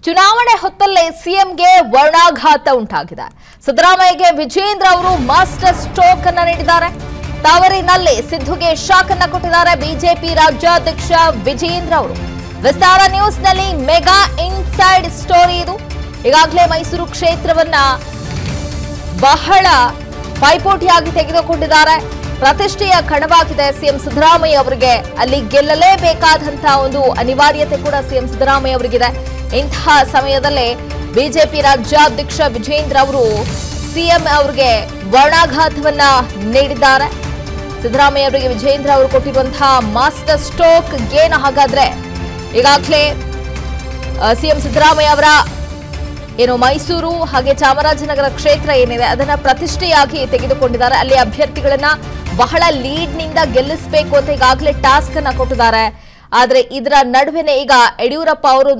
ಚುನಾವಣೆ ಹೊತ್ತಲ್ಲೇ ಸಿಎಂಗೆ ವರ್ಣಾಘಾತ ಉಂಟಾಗಿದೆ ಸಿದ್ದರಾಮಯ್ಯಗೆ ವಿಜೇಂದ್ರ ಅವರು ಮಾಸ್ಟರ್ ಸ್ಟ್ರೋಕ್ ಅನ್ನ ನೀಡಿದ್ದಾರೆ ತವರಿನಲ್ಲಿ ಸಿದ್ದುಗೆ ಶಾಕ್ ಅನ್ನ ಕೊಟ್ಟಿದ್ದಾರೆ ಬಿಜೆಪಿ ರಾಜ್ಯಾಧ್ಯಕ್ಷ ವಿಜೇಂದ್ರ ಅವರು ವಿಸ್ತಾರ ನ್ಯೂಸ್ನಲ್ಲಿ ಮೆಗಾ ಇನ್ಸೈಡ್ ಸ್ಟೋರಿ ಇದು ಈಗಾಗಲೇ ಮೈಸೂರು ಕ್ಷೇತ್ರವನ್ನ ಬಹಳ ಪೈಪೋಟಿಯಾಗಿ ತೆಗೆದುಕೊಂಡಿದ್ದಾರೆ ಪ್ರತಿಷ್ಠೆಯ ಕಣವಾಗಿದೆ ಸಿಎಂ ಸಿದ್ದರಾಮಯ್ಯ ಅವರಿಗೆ ಅಲ್ಲಿ ಗೆಲ್ಲಲೇಬೇಕಾದಂತಹ ಒಂದು ಅನಿವಾರ್ಯತೆ ಕೂಡ ಸಿಎಂ ಸಿದ್ದರಾಮಯ್ಯ ಅವರಿಗಿದೆ ಇಂತಹ ಸಮಯದಲ್ಲೇ ಬಿಜೆಪಿ ರಾಜ್ಯಾಧ್ಯಕ್ಷ ವಿಜೇಂದ್ರ ಅವರು ಸಿಎಂ ಅವರಿಗೆ ವರ್ಣಾಘಾತವನ್ನ ನೀಡಿದ್ದಾರೆ ಸಿದ್ದರಾಮಯ್ಯ ಅವರಿಗೆ ವಿಜೇಂದ್ರ ಅವರು ಕೊಟ್ಟಿರುವಂತಹ ಮಾಸ್ಟರ್ ಸ್ಟ್ರೋಕ್ ಏನು ಹಾಗಾದ್ರೆ ಈಗಾಗಲೇ ಸಿಎಂ ಸಿದ್ದರಾಮಯ್ಯ ಅವರ ಏನು ಮೈಸೂರು ಹಾಗೆ ಚಾಮರಾಜನಗರ ಕ್ಷೇತ್ರ ಏನಿದೆ ಅದನ್ನ ಪ್ರತಿಷ್ಠೆಯಾಗಿ ತೆಗೆದುಕೊಂಡಿದ್ದಾರೆ ಅಲ್ಲಿ ಅಭ್ಯರ್ಥಿಗಳನ್ನ ಬಹಳ ಲೀಡ್ ನಿಂದ ಗೆಲ್ಲಿಸಬೇಕು ಅಂತ ಈಗಾಗಲೇ ಟಾಸ್ಕ್ ಅನ್ನ ಕೊಟ್ಟಿದ್ದಾರೆ ಆದ್ರೆ ಇದರ ನಡುವೆನೆ ಈಗ ಯಡಿಯೂರಪ್ಪ ಅವರು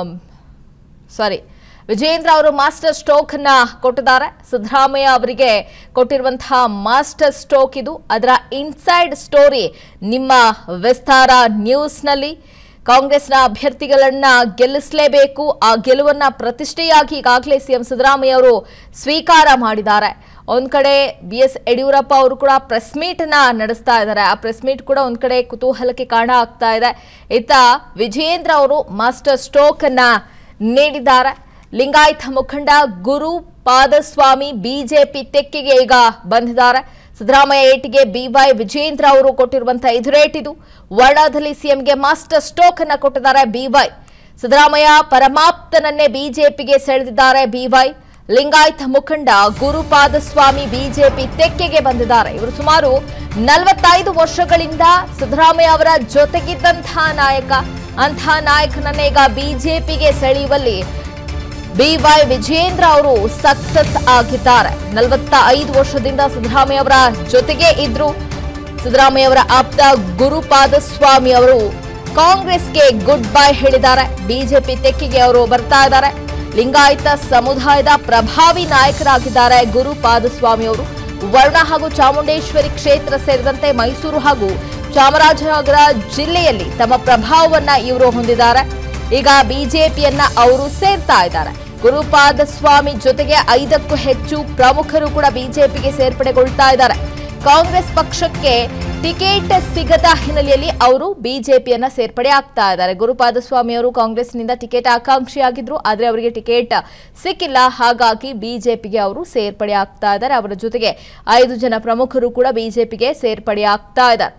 ಸಾರಿ ವಿಜೇಂದ್ರ ಅವರು ಮಾಸ್ಟರ್ ಸ್ಟ್ರೋಕ್ ಅನ್ನ ಕೊಟ್ಟಿದ್ದಾರೆ ಸಿದ್ದರಾಮಯ್ಯ ಅವರಿಗೆ ಕೊಟ್ಟಿರುವಂತಹ ಮಾಸ್ಟರ್ ಸ್ಟ್ರೋಕ್ ಇದು ಅದರ ಇನ್ಸೈಡ್ ಸ್ಟೋರಿ ನಿಮ್ಮ ವಿಸ್ತಾರ ನ್ಯೂಸ್ನಲ್ಲಿ ಕಾಂಗ್ರೆಸ್ನ ಅಭ್ಯರ್ಥಿಗಳನ್ನ ಗೆಲ್ಲಿಸಲೇಬೇಕು ಆ ಗೆಲುವನ್ನ ಪ್ರತಿಷ್ಠೆಯಾಗಿ ಈಗಾಗಲೇ ಸಿಎಂ ಸಿದ್ದರಾಮಯ್ಯ ಅವರು ಸ್ವೀಕಾರ ಮಾಡಿದ್ದಾರೆ ಒಂದ್ ಕಡೆ ಬಿ ಎಸ್ ಯಡಿಯೂರಪ್ಪ ಅವರು ಕೂಡ ಪ್ರೆಸ್ ಮೀಟ್ ಅನ್ನ ನಡೆಸ್ತಾ ಇದ್ದಾರೆ ಆ ಪ್ರೆಸ್ ಮೀಟ್ ಕೂಡ ಒಂದ್ ಕಡೆ ಕುತೂಹಲಕ್ಕೆ ಕಾರಣ ಆಗ್ತಾ ಇದೆ ಇತ್ತ ವಿಜಯೇಂದ್ರ ಅವರು ಮಾಸ್ಟರ್ ಸ್ಟ್ರೋಕ್ ಅನ್ನ ನೀಡಿದ್ದಾರೆ ಲಿಂಗಾಯತ ಮುಖಂಡ ಗುರು ಪಾದಸ್ವಾಮಿ ಬಿಜೆಪಿ ತೆಕ್ಕೆಗೆ ಈಗ ಬಂದಿದ್ದಾರೆ ಸಿದ್ದರಾಮಯ್ಯ ಏಟಿಗೆ ಬಿವೈ ವಿಜೇಂದ್ರ ಅವರು ಕೊಟ್ಟಿರುವಂತಹ ಎದುರೇಟಿದು ವರ್ಣಾದಲ್ಲಿ ಸಿಎಂಗೆ ಮಾಸ್ಟರ್ ಸ್ಟೋಕ್ ಅನ್ನ ಕೊಟ್ಟಿದ್ದಾರೆ ಬಿವೈ ಸಿದ್ದರಾಮಯ್ಯ ಪರಮಾಪ್ತನನ್ನೇ ಬಿಜೆಪಿಗೆ ಸೆಳೆದಿದ್ದಾರೆ ಬಿವೈ ಲಿಂಗಾಯತ ಮುಖಂಡ ಗುರುಪಾದಸ್ವಾಮಿ ಬಿಜೆಪಿ ತೆಕ್ಕೆಗೆ ಬಂದಿದ್ದಾರೆ ಇವರು ಸುಮಾರು ನಲವತ್ತೈದು ವರ್ಷಗಳಿಂದ ಸಿದ್ದರಾಮಯ್ಯ ಅವರ ಜೊತೆಗಿದ್ದಂತಹ ನಾಯಕ ಅಂತಹ ನಾಯಕನನ್ನೇ ಈಗ ಬಿಜೆಪಿಗೆ ಸೆಳೆಯುವಲ್ಲಿ ಬಿವೈ ವಿಜೇಂದ್ರ ಅವರು ಸಕ್ಸಸ್ ಆಗಿದ್ದಾರೆ ನಲವತ್ತ ಐದು ವರ್ಷದಿಂದ ಸಿದ್ದರಾಮಯ್ಯ ಅವರ ಜೊತೆಗೆ ಇದ್ರು ಸಿದ್ದರಾಮಯ್ಯ ಅವರ ಆಪ್ತ ಗುರುಪಾದಸ್ವಾಮಿ ಅವರು ಕಾಂಗ್ರೆಸ್ಗೆ ಗುಡ್ ಬೈ ಹೇಳಿದ್ದಾರೆ ಬಿಜೆಪಿ ತೆಕ್ಕಿಗೆ ಅವರು ಬರ್ತಾ ಇದ್ದಾರೆ ಲಿಂಗಾಯತ ಸಮುದಾಯದ ಪ್ರಭಾವಿ ನಾಯಕರಾಗಿದ್ದಾರೆ ಗುರುಪಾದಸ್ವಾಮಿ ಅವರು ವರ್ಣ ಹಾಗೂ ಚಾಮುಂಡೇಶ್ವರಿ ಕ್ಷೇತ್ರ ಸೇರಿದಂತೆ ಮೈಸೂರು ಹಾಗೂ ಚಾಮರಾಜನಗರ ಜಿಲ್ಲೆಯಲ್ಲಿ ತಮ್ಮ ಪ್ರಭಾವವನ್ನ ಇವರು ಹೊಂದಿದ್ದಾರೆ ಈಗ ಬಿಜೆಪಿಯನ್ನ ಅವರು ಸೇರ್ತಾ ಇದ್ದಾರೆ ಗುರುಪಾದ ಸ್ವಾಮಿ ಜೊತೆಗೆ ಐದಕ್ಕೂ ಹೆಚ್ಚು ಪ್ರಮುಖರು ಕೂಡ ಬಿಜೆಪಿಗೆ ಸೇರ್ಪಡೆಗೊಳ್ತಾ ಇದ್ದಾರೆ ಕಾಂಗ್ರೆಸ್ ಪಕ್ಷಕ್ಕೆ ಟಿಕೆಟ್ ಸಿಗದ ಹಿನ್ನೆಲೆಯಲ್ಲಿ ಅವರು ಬಿಜೆಪಿಯನ್ನ ಸೇರ್ಪಡೆ ಆಗ್ತಾ ಇದ್ದಾರೆ ಗುರುಪಾದ ಸ್ವಾಮಿ ಅವರು ಕಾಂಗ್ರೆಸ್ನಿಂದ ಟಿಕೆಟ್ ಆಕಾಂಕ್ಷಿಯಾಗಿದ್ರು ಆದ್ರೆ ಅವರಿಗೆ ಟಿಕೆಟ್ ಸಿಕ್ಕಿಲ್ಲ ಹಾಗಾಗಿ ಬಿಜೆಪಿಗೆ ಅವರು ಸೇರ್ಪಡೆ ಆಗ್ತಾ ಇದ್ದಾರೆ ಅವರ ಜೊತೆಗೆ ಐದು ಜನ ಪ್ರಮುಖರು ಕೂಡ ಬಿಜೆಪಿಗೆ ಸೇರ್ಪಡೆ ಆಗ್ತಾ ಇದ್ದಾರೆ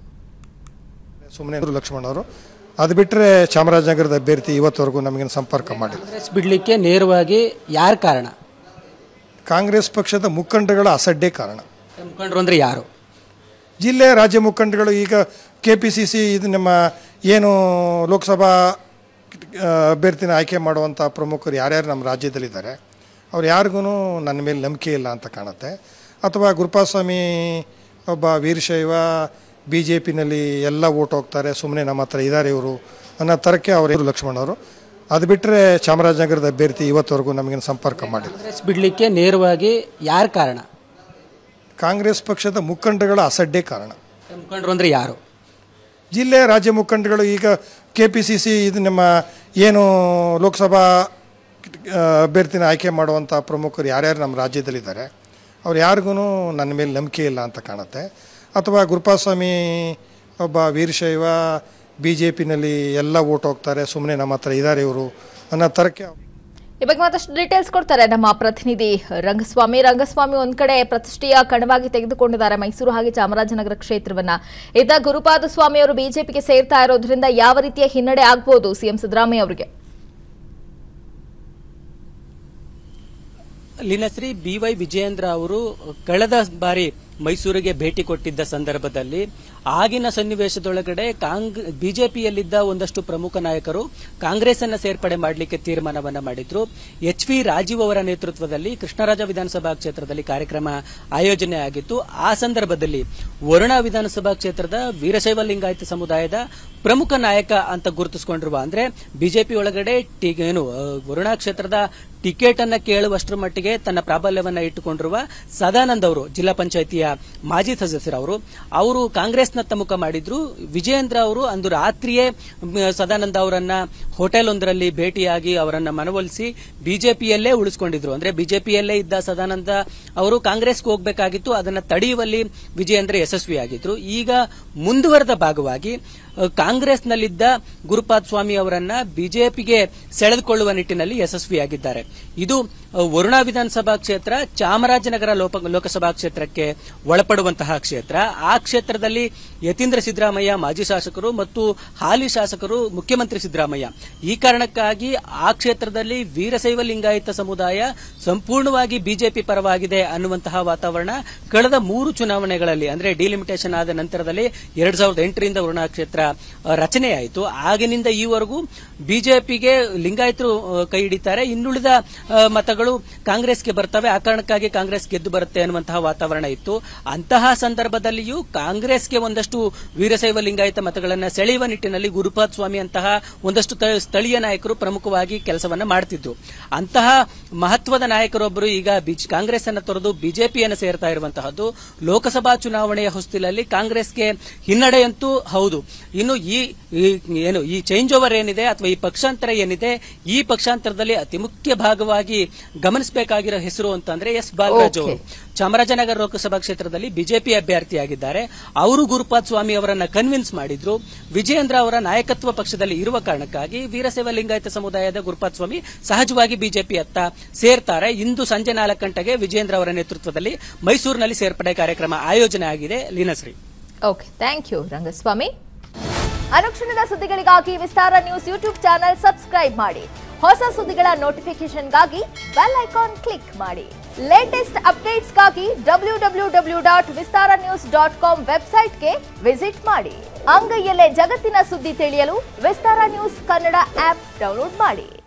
ಸುಮ್ಮನೆ ಲಕ್ಷ್ಮಣ್ ಅವರು ಅದು ಬಿಟ್ಟರೆ ಚಾಮರಾಜನಗರದ ಅಭ್ಯರ್ಥಿ ಇವತ್ತವರೆಗೂ ನಮಗೇನು ಸಂಪರ್ಕ ಮಾಡಿಲ್ಲ ಕಾಂಗ್ರೆಸ್ ಬಿಡ್ಲಿಕ್ಕೆ ನೇರವಾಗಿ ಯಾರು ಕಾರಣ ಕಾಂಗ್ರೆಸ್ ಪಕ್ಷದ ಮುಖಂಡಗಳ ಅಸಡ್ಡೆ ಕಾರಣ ಮುಖಂಡರು ಅಂದ್ರೆ ಯಾರು ಜಿಲ್ಲೆ ರಾಜ್ಯ ಮುಖಂಡಗಳು ಈಗ ಕೆ ಪಿ ಸಿ ಸಿ ಇದು ನಮ್ಮ ಏನು ಲೋಕಸಭಾ ಆ, ಅಭ್ಯರ್ಥಿನ ಆಯ್ಕೆ ಮಾಡುವಂಥ ಪ್ರಮುಖರು ಯಾರ್ಯಾರು ನಮ್ಮ ರಾಜ್ಯದಲ್ಲಿದ್ದಾರೆ ಅವ್ರು ಯಾರಿಗೂ ನನ್ನ ಮೇಲೆ ನಂಬಿಕೆ ಇಲ್ಲ ಅಂತ ಕಾಣುತ್ತೆ ಅಥವಾ ಗುರುಪಾಸ್ವಾಮಿ ಒಬ್ಬ ವೀರಶೈವ ಬಿ ಜೆ ಪಿನಲ್ಲಿ ಎಲ್ಲ ಓಟ್ ಹೋಗ್ತಾರೆ ಸುಮ್ಮನೆ ನಮ್ಮ ಹತ್ರ ಇದ್ದಾರೆ ಇವರು ಅನ್ನೋ ಥರಕ್ಕೆ ಅವರು ಲಕ್ಷ್ಮಣ್ ಅವರು ಅದು ಬಿಟ್ಟರೆ ಚಾಮರಾಜನಗರದ ಅಭ್ಯರ್ಥಿ ಇವತ್ತವರೆಗೂ ನಮಗೇನು ಸಂಪರ್ಕ ಮಾಡಿಲ್ಲ ಕಾಂಗ್ರೆಸ್ ಬಿಡ್ಲಿಕ್ಕೆ ನೇರವಾಗಿ ಯಾರು ಕಾರಣ ಕಾಂಗ್ರೆಸ್ ಪಕ್ಷದ ಮುಖಂಡಗಳ ಅಸಡ್ಡೆ ಕಾರಣ ಮುಖಂಡರು ಅಂದ್ರೆ ಯಾರು ಜಿಲ್ಲೆ ರಾಜ್ಯ ಮುಖಂಡಗಳು ಈಗ ಕೆ ಪಿ ಸಿ ಸಿ ಇದು ನಮ್ಮ ಏನು ಲೋಕಸಭಾ ಆ, ಅಭ್ಯರ್ಥಿನ ಆಯ್ಕೆ ಮಾಡುವಂಥ ಪ್ರಮುಖರು ಯಾರ್ಯಾರು ನಮ್ಮ ರಾಜ್ಯದಲ್ಲಿದ್ದಾರೆ ಅವ್ರು ಯಾರಿಗೂ ನನ್ನ ಮೇಲೆ ನಂಬಿಕೆ ಇಲ್ಲ ಅಂತ ಕಾಣುತ್ತೆ ಅಥವಾ ಗುರುಪಾಸ್ವಾಮಿ ಒಬ್ಬ ವೀರಶೈವ ಬಿ ಜೆ ಪಿನಲ್ಲಿ ಎಲ್ಲ ಓಟ್ ಹೋಗ್ತಾರೆ ಸುಮ್ಮನೆ ನಮ್ಮ ಹತ್ರ ಇದ್ದಾರೆ ಇವರು ಅನ್ನೋ ಥರಕ್ಕೆ ಈ ಬಗ್ಗೆ ಮತ್ತಷ್ಟು ಡೀಟೇಲ್ಸ್ ಕೊಡ್ತಾರೆ ನಮ್ಮ ಪ್ರತಿನಿಧಿ ರಂಗಸ್ವಾಮಿ ರಂಗಸ್ವಾಮಿ ಒಂದ್ ಕಡೆ ಪ್ರತಿಷ್ಠೆಯ ಕಣವಾಗಿ ತೆಗೆದುಕೊಂಡಿದ್ದಾರೆ ಮೈಸೂರು ಹಾಗೆ ಚಾಮರಾಜನಗರ ಕ್ಷೇತ್ರವನ್ನ ಇದ್ದ ಗುರುಪಾದ ಸ್ವಾಮಿ ಅವರು ಬಿಜೆಪಿಗೆ ಸೇರ್ತಾ ಇರೋದ್ರಿಂದ ಯಾವ ರೀತಿಯ ಹಿನ್ನಡೆ ಆಗ್ಬೋದು ಸಿಎಂ ಸಿದ್ದರಾಮಯ್ಯ ಅವರಿಗೆ ಲೀನಶ್ರೀ ಬಿ ವೈ ವಿಜಯೇಂದ್ರ ಅವರು ಕಳೆದ ಬಾರಿ ಮೈಸೂರಿಗೆ ಭೇಟಿ ಕೊಟ್ಟಿದ್ದ ಸಂದರ್ಭದಲ್ಲಿ ಆಗಿನ ಸನ್ನಿವೇಶದೊಳಗಡೆ ಕಾಂಗ್ ಬಿಜೆಪಿಯಲ್ಲಿದ್ದ ಒಂದಷ್ಟು ಪ್ರಮುಖ ನಾಯಕರು ಕಾಂಗ್ರೆಸ್ ಅನ್ನ ಸೇರ್ಪಡೆ ಮಾಡಲಿಕ್ಕೆ ತೀರ್ಮಾನವನ್ನ ಮಾಡಿದ್ರು ಎಚ್ ವಿ ರಾಜೀವ್ ಅವರ ನೇತೃತ್ವದಲ್ಲಿ ಕೃಷ್ಣರಾಜ ವಿಧಾನಸಭಾ ಕ್ಷೇತ್ರದಲ್ಲಿ ಕಾರ್ಯಕ್ರಮ ಆಯೋಜನೆ ಆಗಿತ್ತು ಆ ಸಂದರ್ಭದಲ್ಲಿ ವರುಣ ವಿಧಾನಸಭಾ ಕ್ಷೇತ್ರದ ವೀರಶೈವ ಲಿಂಗಾಯತ ಸಮುದಾಯದ ಪ್ರಮುಖ ನಾಯಕ ಅಂತ ಗುರುತಿಸಿಕೊಂಡಿರುವ ಅಂದ್ರೆ ಬಿಜೆಪಿ ಒಳಗಡೆ ಟಿ- ಏನು ಆ, ವರುಣಾ ಕ್ಷೇತ್ರದ ಟಿಕೆಟ್ ಅನ್ನ ಕೇಳುವಷ್ಟರ ಮಟ್ಟಿಗೆ ತನ್ನ ಪ್ರಾಬಲ್ಯವನ್ನ ಇಟ್ಟುಕೊಂಡಿರುವ ಸದಾನಂದ್ ಅವರು ಜಿಲ್ಲಾ ಪಂಚಾಯಿತಿಯ ಮಾಜಿ ಸದಸ್ಯರು ಅವರು ಅವರು ಕಾಂಗ್ರೆಸ್ ಕಾಂಗ್ರೆಸ್ನತ್ತ ಮುಖ ಮಾಡಿದ್ರು ವಿಜಯೇಂದ್ರ ಅವರು ಅಂದು ರಾತ್ರಿಯೇ ಮ್, ಸದಾನಂದ ಅವರನ್ನ ಹೋಟೆಲ್ ಒಂದರಲ್ಲಿ ಭೇಟಿಯಾಗಿ ಅವರನ್ನ ಮನವೊಲಿಸಿ ಬಿಜೆಪಿಯಲ್ಲೇ ಉಳಿಸ್ಕೊಂಡಿದ್ರು ಅಂದ್ರೆ ಬಿಜೆಪಿಯಲ್ಲೇ ಇದ್ದ ಸದಾನಂದ ಅವರು ಕಾಂಗ್ರೆಸ್ಗೆ ಹೋಗಬೇಕಾಗಿತ್ತು ಅದನ್ನ ತಡೆಯುವಲ್ಲಿ ವಿಜಯೇಂದ್ರ ಯಶಸ್ವಿಯಾಗಿದ್ರು ಈಗ ಮುಂದುವರೆದ ಭಾಗವಾಗಿ ಅ, ಕಾಂಗ್ರೆಸ್ನಲ್ಲಿದ್ದ ಗುರುಪಾದ್ ಸ್ವಾಮಿ ಅವರನ್ನ ಬಿಜೆಪಿಗೆ ಸೆಳೆದುಕೊಳ್ಳುವ ನಿಟ್ಟಿನಲ್ಲಿ ಯಶಸ್ವಿಯಾಗಿದ್ದಾರೆ ಇದು ಅ, ವರುಣಾ ವಿಧಾನಸಭಾ ಕ್ಷೇತ್ರ ಚಾಮರಾಜನಗರ ಲೋಪ- ಲೋಕಸಭಾ ಕ್ಷೇತ್ರಕ್ಕೆ ಒಳಪಡುವಂತಹ ಕ್ಷೇತ್ರ ಆ ಕ್ಷೇತ್ರದಲ್ಲಿ ಯತೀಂದ್ರ ಸಿದ್ದರಾಮಯ್ಯ ಮಾಜಿ ಶಾಸಕರು ಮತ್ತು ಹಾಲಿ ಶಾಸಕರು ಮುಖ್ಯಮಂತ್ರಿ ಸಿದ್ದರಾಮಯ್ಯ ಈ ಕಾರಣಕ್ಕಾಗಿ ಆ ಕ್ಷೇತ್ರದಲ್ಲಿ ವೀರಶೈವ ಲಿಂಗಾಯತ ಸಮುದಾಯ ಸಂಪೂರ್ಣವಾಗಿ ಬಿಜೆಪಿ ಪರವಾಗಿದೆ ಅನ್ನುವಂತಹ ವಾತಾವರಣ ಕಳೆದ ಮೂರು ಚುನಾವಣೆಗಳಲ್ಲಿ ಅಂದ್ರೆ ಡಿಲಿಮಿಟೇಷನ್ ಆದ ನಂತರದಲ್ಲಿ ಎರಡ್ ಸಾವಿರದ ಎಂಟರಿಂದ ವರುಣಾ ಕ್ಷೇತ್ರ ಅ, ರಚನೆಯಾಯಿತು ಆಗಿನಿಂದ ಈವರೆಗೂ ಬಿಜೆಪಿಗೆ ಲಿಂಗಾಯತರು ಅ, ಕೈ ಹಿಡಿತಾರೆ ಇನ್ನುಳಿದ ಅ, ಮತಗಳು ಕಾಂಗ್ರೆಸ್ಗೆ ಬರ್ತವೆ ಆ ಕಾರಣಕ್ಕಾಗಿ ಕಾಂಗ್ರೆಸ್ ಗೆದ್ದು ಬರುತ್ತೆ ಅನ್ನುವಂತಹ ವಾತಾವರಣ ಇತ್ತು ಅಂತಹ ಸಂದರ್ಭದಲ್ಲಿಯೂ ಕಾಂಗ್ರೆಸ್ಗೆ ಒಂದಷ್ಟು ವೀರಶೈವ ಲಿಂಗಾಯತ ಮತಗಳನ್ನು ಸೆಳೆಯುವ ನಿಟ್ಟಿನಲ್ಲಿ ಗುರುಪಾದ್ ಸ್ವಾಮಿ ಅಂತಹ ಒಂದಷ್ಟು ತ- ಸ್ಥಳೀಯ ನಾಯಕರು ಪ್ರಮುಖವಾಗಿ ಕೆಲಸವನ್ನ ಮಾಡ್ತಿದ್ರು ಅಂತಹ ಮಹತ್ವದ ನಾಯಕರೊಬ್ಬರು ಈಗ ಬಿಜ್- ಕಾಂಗ್ರೆಸ್ ಅನ್ನು ತೊರೆದು ಬಿಜೆಪಿಯನ್ನು ಸೇರ್ತಾ ಇರುವಂತಹದ್ದು ಲೋಕಸಭಾ ಚುನಾವಣೆಯ ಹೊಸ್ತಿಲಲ್ಲಿ ಕಾಂಗ್ರೆಸ್ಗೆ ಹಿನ್ನಡೆಯಂತೂ ಹೌದು ಇನ್ನು ಈ ಈ- ಏನು ಈ ಚೇಂಜ್ ಓವರ್ ಏನಿದೆ ಅಥವಾ ಈ ಪಕ್ಷಾಂತರ ಏನಿದೆ ಈ ಪಕ್ಷಾಂತರದಲ್ಲಿ ಅತಿ ಮುಖ್ಯ ಭಾಗವಾಗಿ ಗಮನಿಸಬೇಕಾಗಿರೋ ಹೆಸರು ಅಂತಂದ್ರೆ ಎಸ್ ಬಾಲರಾಜ್ ಅವರು ಚಾಮರಾಜನಗರ ಲೋಕಸಭಾ ಕ್ಷೇತ್ರದಲ್ಲಿ ಬಿಜೆಪಿ ಅಭ್ಯರ್ಥಿಯಾಗಿದ್ದಾರೆ ಅವರು ಗುರುಪಾದ್ ಸ್ವಾಮಿ ಅವರನ್ನ ಕನ್ವಿನ್ಸ್ ಮಾಡಿದ್ರು ವಿಜಯೇಂದ್ರ ಅವರ ನಾಯಕತ್ವ ಪಕ್ಷದಲ್ಲಿ ಇರುವ ಕಾರಣಕ್ಕಾಗಿ ವೀರಶೈವ ಲಿಂಗಾಯತ ಸಮುದಾಯದ ಗುರುಪಾದ್ ಸ್ವಾಮಿ ಸಹಜವಾಗಿ ಬಿಜೆಪಿ ಅತ್ತ ಸೇರ್ತಾರೆ ಇಂದು ಸಂಜೆ ನಾಲ್ಕು ಗಂಟೆಗೆ ವಿಜಯೇಂದ್ರ ಅವರ ನೇತೃತ್ವದಲ್ಲಿ ಮೈಸೂರಿನಲ್ಲಿ ಸೇರ್ಪಡೆ ಕಾರ್ಯಕ್ರಮ ಆಯೋಜನೆ ಆಗಿದೆ Leenashree okay thank you Rangaswamy ಅನುಕ್ಷಣದ ಸುದ್ದಿಗಳಿಗಾಗಿ Vistara news YouTube channel subscribe ಮಾಡಿ ಹೊಸ ಸುದ್ದಿಗಳ ನೋಟಿಫಿಕೇಶನ್ಗಾಗಿ ಬೆಲ್ ಐಕಾನ್ ಕ್ಲಿಕ್ ಮಾಡಿ ಲೇಟೆಸ್ಟ್ ಅಪ್ಡೇಟ್ಸ್ಗಾಗಿ W W W dot Vistara news dot com ವೆಬ್ಸೈಟ್ಗೆ ವಿಸಿಟ್ ಮಾಡಿ ಅಂಗೈಯಲ್ಲೇ ಜಗತ್ತಿನ ಸುದ್ದಿ ತಿಳಿಯಲು Vistara news Kannada app download ಮಾಡಿ